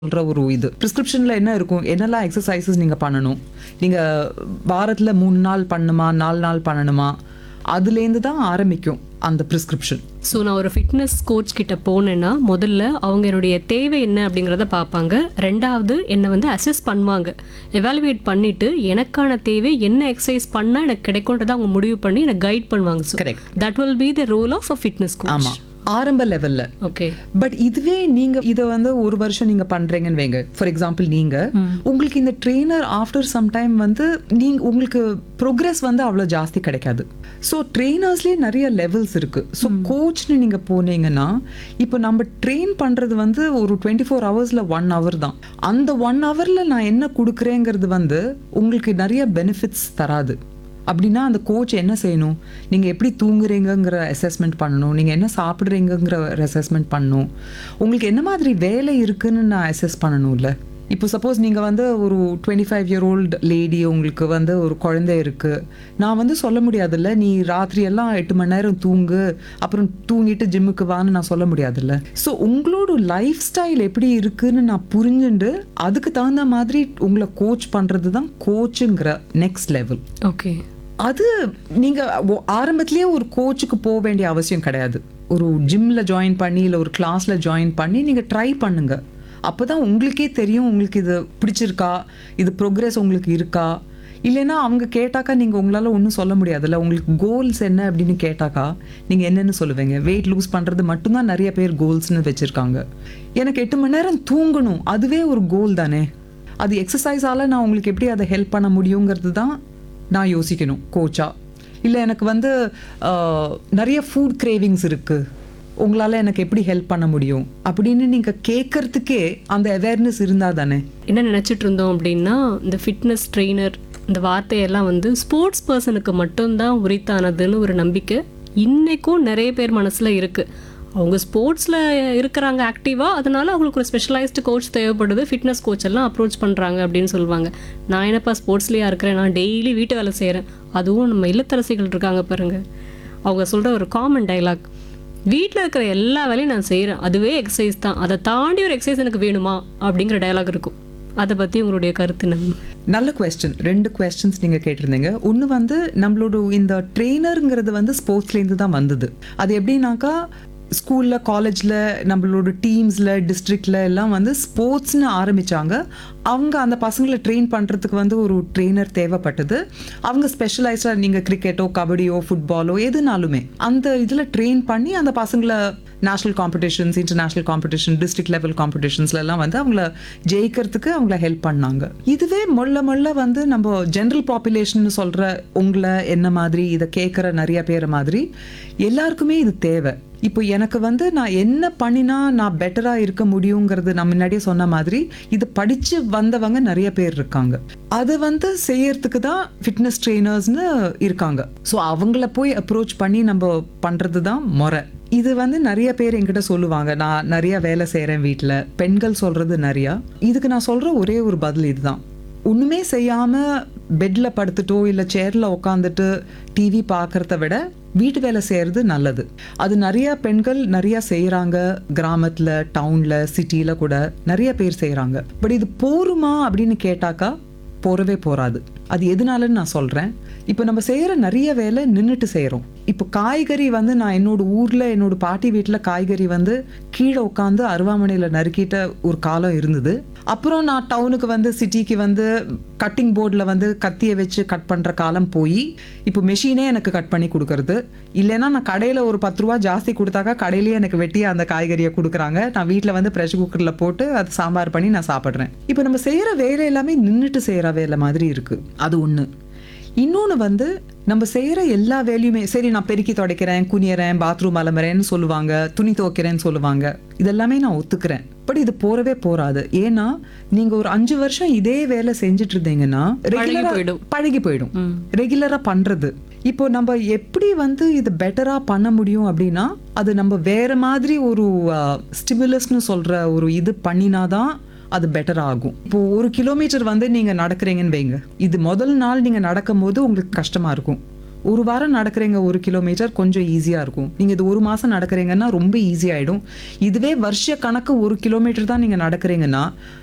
சொல்ற ஒரு இது ப்ரிஸ்கிரிப்ஷன்ல என்ன இருக்கும் என்னெல்லாம் எக்ஸசைசஸ் நீங்க பண்ணணும் நீங்க வாரத்துல மூணு நாள் பண்ணுமா நாலு நாள் பண்ணணுமா அதுலேருந்து தான் ஆரம்பிக்கும் அந்த ப்ரிஸ்கிரிப்ஷன் ஸோ நான் ஒரு ஃபிட்னஸ் கோச் கிட்ட போனேன்னா முதல்ல அவங்க என்னுடைய தேவை என்ன அப்படிங்கிறத பார்ப்பாங்க ரெண்டாவது என்னை வந்து அசஸ் பண்ணுவாங்க எவாலுவேட் பண்ணிட்டு எனக்கான தேவை என்ன எக்ஸசைஸ் பண்ணால் எனக்கு கிடைக்கும்ன்றதை அவங்க முடிவு பண்ணி எனக்கு கைட் பண்ணுவாங்க so Correct. That will be the role of a fitness coach ஆமா ஆரம்ப லெவல்ல ஓகே பட் இதுவே நீங்க இத வந்து ஒரு வருஷம் நீங்க பண்றீங்கன்னு வைங்க ஃபார் எக்ஸாம்பிள் நீங்க உங்களுக்கு இந்த ட்ரெயினர் ஆஃப்டர் சம் டைம் வந்து நீங்க உங்களுக்கு ப்ரோக்ரஸ் வந்து அவ்வளவு ஜாஸ்தி கிடைக்காது ஸோ ட்ரெயினர்ஸ்லேயே நிறைய லெவல்ஸ் இருக்கு ஸோ கோச்னு நீங்க போனீங்கன்னா இப்போ நம்ம ட்ரெயின் பண்றது வந்து ஒரு டுவெண்ட்டி ஃபோர் ஹவர்ஸ்ல ஒன் ஹவர் தான் அந்த ஒன் ஹவர்ல நான் என்ன கொடுக்குறேங்கிறது வந்து உங்களுக்கு நிறைய பெனிஃபிட்ஸ் தராது அப்படின்னா அந்த கோச் என்ன செய்யணும் நீங்கள் எப்படி தூங்குறீங்கங்கிற அசஸ்மெண்ட் பண்ணணும் நீங்கள் என்ன சாப்பிட்றீங்கங்கிற அசஸ்மெண்ட் பண்ணணும் உங்களுக்கு என்ன மாதிரி வேலை இருக்குன்னு நான் அசஸ் பண்ணணும்ல இப்போ சப்போஸ் நீங்கள் வந்து ஒரு twenty five year old lady உங்களுக்கு வந்து ஒரு குழந்தை இருக்குது நான் வந்து சொல்ல முடியாதுல்ல நீ ராத்திரி எல்லாம் எட்டு மணி நேரம் தூங்கு அப்புறம் தூங்கிட்டு ஜிம்முக்கு வான்னு நான் சொல்ல முடியாதுல்ல ஸோ உங்களோட லைஃப் ஸ்டைல் எப்படி இருக்குன்னு நான் புரிஞ்சுண்டு அதுக்கு தகுந்த மாதிரி உங்களை கோச் பண்ணுறது தான் கோச்சுங்கிற நெக்ஸ்ட் லெவல் ஓகே அது நீங்க ஒ- ஆரம்பத்திலேயே ஒரு கோச்சுக்கு போக வேண்டிய அவசியம் கிடையாது ஒரு ஜிம்ல ஜாயின் பண்ணி இல்லை ஒரு கிளாஸ்ல ஜாயின் பண்ணி நீங்க ட்ரை பண்ணுங்க அப்பதான் உங்களுக்கே தெரியும் உங்களுக்கு இது பிடிச்சிருக்கா இது ப்ரோக்ரஸ் உங்களுக்கு இருக்கா இல்லைன்னா அவங்க கேட்டாக்கா நீங்க உங்களால ஒன்றும் சொல்ல முடியாதுல்ல உங்களுக்கு கோல்ஸ் என்ன அப்படின்னு கேட்டாக்கா நீங்க என்னன்னு சொல்லுவீங்க வெயிட் லூஸ் பண்றது மட்டும்தான் நிறைய பேர் கோல்ஸ்னு வச்சிருக்காங்க எனக்கு எட்டு மணி நேரம் தூங்கணும் அதுவே ஒரு கோல் தானே அது எக்ஸசைஸால நான் உங்களுக்கு எப்படி அதை ஹெல்ப் பண்ண முடியுங்கிறது தான் நான் யோசிக்கணும் கோச்சா இல்லை எனக்கு வந்து ஆஹ், நிறைய ஃபுட் கிரேவிங்ஸ் இருக்கு உங்களால் எனக்கு எப்படி ஹெல்ப் பண்ண முடியும் அப்படின்னு நீங்கள் கேட்கறதுக்கே அந்த அவேர்னஸ் இருந்தால் தானே என்ன நினச்சிட்டு இருந்தோம் அப்படின்னா இந்த ஃபிட்னஸ் ட்ரெயினர் இந்த வார்த்தையெல்லாம் வந்து ஸ்போர்ட்ஸ் பர்சனுக்கு மட்டும்தான் உரித்தானதுன்னு ஒரு நம்பிக்கை இன்னைக்கும் நிறைய பேர் மனசில் இருக்குது அவங்க ஸ்போர்ட்ஸில் இருக்கிறாங்க ஆக்டிவாக அதனால அவங்களுக்கு ஒரு ஸ்பெஷலைஸ்டு கோச் தேவைப்படுது ஃபிட்னஸ் கோச் எல்லாம் அப்ரோச் பண்ணுறாங்க அப்படின்னு சொல்லுவாங்க நான் என்னப்பா ஸ்போர்ட்ஸ்லேயா இருக்கிறேன் நான் டெய்லி வீட்டு வேலை செய்கிறேன் அதுவும் நம்ம இல்லத்தரசிகள் இருக்காங்க பாருங்க அவங்க சொல்கிற ஒரு காமன் டைலாக் வீட்டில் இருக்கிற எல்லா வேலையும் நான் செய்கிறேன் அதுவே எக்ஸசைஸ் தான் அதை தாண்டி ஒரு எக்ஸசைஸ் எனக்கு வேணுமா அப்படிங்கிற டயலாக் இருக்கும் அதை பற்றி உங்களுடைய கருத்து என்ன நல்ல கொஸ்டின் ரெண்டு கொஸ்டின்ஸ் நீங்கள் கேட்டிருந்தீங்க ஒன்று வந்து நம்மளோட இந்த ட்ரெயினருங்கிறது வந்து ஸ்போர்ட்ஸ்லேருந்து தான் வந்தது அது எப்படின்னாக்கா ஸ்கூலில் காலேஜில் நம்மளோட டீம்ஸில் டிஸ்ட்ரிக்டில் எல்லாம் வந்து ஸ்போர்ட்ஸ்னு ஆரம்பித்தாங்க அவங்க அந்த பசங்களை ட்ரெயின் பண்ணுறதுக்கு வந்து ஒரு ட்ரெயினர் தேவைப்பட்டது அவங்க ஸ்பெஷலைஸ்டாக நீங்கள் கிரிக்கெட்டோ கபடியோ ஃபுட்பாலோ எதுனாலுமே அந்த இதில் ட்ரெயின் பண்ணி அந்த பசங்களை national competitions international competition district level காம்படிஷன்ஸ்ல எல்லாம் வந்து அவங்கள ஜெயிக்கிறதுக்கு அவங்கள ஹெல்ப் பண்ணாங்க இதுவே மொள்ள மொள்ள வந்து நம்ம ஜென்ரல் பாப்புலேஷன் சொல்ற உங்களை என்ன மாதிரி இதை கேட்குற நிறைய பேர் மாதிரி எல்லாருக்குமே இது தேவை இப்போ எனக்கு வந்து நான் என்ன பண்ணினா நான் பெட்டரா இருக்க முடியுங்கிறது நான் முன்னாடியே சொன்ன மாதிரி இது படிச்சு வந்தவங்க நிறைய பேர் இருக்காங்க அது வந்து செய்யறதுக்கு தான் ஃபிட்னஸ் ட்ரெயினர்ஸ்னு இருக்காங்க ஸோ அவங்கள போய் அப்ரோச் பண்ணி நம்ம பண்றது தான் முறை இது வந்து நிறைய பேர் என்கிட்ட சொல்லுவாங்க நான் நிறைய வேலை செய்கிறேன் வீட்டில் பெண்கள் சொல்றது நிறையா இதுக்கு நான் சொல்ற ஒரே ஒரு பதில் இதுதான் ஒண்ணுமே செய்யாம பெட்ல படுத்துட்டோ இல்ல சேர்ல உட்காந்துட்டு டிவி பார்க்கறத விட வீட்டு வேலை செய்யறது நல்லது அது நிறைய பெண்கள் நிறைய செய்யறாங்க கிராமத்துல டவுன்ல சிட்டில கூட நிறைய பேர் செய்யறாங்க பட் இது போருமா அப்படின்னு கேட்டாக்கா போறவே போறாது அது எதனாலன்னு நான் சொல்றேன் இப்போ நம்ம செய்யற நிறைய வேலை நின்றுட்டு செய்றோம் இப்போ காய்கறி வந்து நான் என்னோட ஊர்ல என்னோட பாட்டி வீட்டுல காய்கறி வந்து கீழே உட்காந்து அருவாமனையில நறுக்கிட்ட ஒரு காலம் இருந்தது அப்புறம் நான் டவுனுக்கு வந்து சிட்டிக்கு வந்து கட்டிங் போர்டில் வந்து கத்தியை வச்சு கட் பண்ற காலம் போய் இப்போ மெஷினே எனக்கு கட் பண்ணி கொடுக்கறது இல்லைன்னா நான் கடையில ஒரு பத்து ரூபா ஜாஸ்தி கொடுத்தாக்கா கடையிலேயே எனக்கு வெட்டி அந்த காய்கறியை கொடுக்குறாங்க நான் வீட்டில் வந்து ப்ரெஷர் குக்கரில் போட்டு அது சாம்பார் பண்ணி நான் சாப்பிட்றேன் இப்போ நம்ம செய்யற வேலை எல்லாமே நின்றுட்டு செய்யற வேலை மாதிரி இருக்கு அது ஒன்று இன்னொன்று வந்து நம்ம செய்கிற எல்லா வேலையுமே சரி நான் பெருக்கி துடைக்கிறேன் குனியறேன் பாத்ரூம் அலம்புறேன்னு சொல்லுவாங்க துணி துவைக்கிறேன்னு சொல்லுவாங்க இதெல்லாமே நான் ஒத்துக்கிறேன் பட் இது போறவே போறாது ஏன்னா நீங்க ஒரு அஞ்சு வருஷம் இதே வேலை செஞ்சுட்டு இருந்தீங்கன்னா ரெகுலரா போயிடும். பழகி போயிடும் ரெகுலரா பண்றது இப்போ நம்ம எப்படி வந்து இது பெட்டரா பண்ண முடியும் அப்படின்னா அது நம்ம வேற மாதிரி ஒரு ஸ்டிமுலஸ்னு சொல்ற ஒரு இது பண்ணினாதான் அது பெட்டர் ஆகும் இப்போ ஒரு கிலோமீட்டர் வந்து நீங்க நடக்கிறீங்கன்னு வைங்க இது முதல் நாள் நீங்க நடக்கும்போது உங்களுக்கு கஷ்டமா இருக்கும் ஒரு வாரம் நடக்கிறீங்க ஒரு கிலோமீட்டர் கொஞ்சம் ஈஸியாக இருக்கும் நீங்கள் இது ஒரு மாதம் நடக்கிறீங்கன்னா ரொம்ப ஈஸியாகிடும் இதுவே வருஷ கணக்கு ஒரு கிலோமீட்டர் தான் நீங்கள் நடக்கிறீங்கன்னா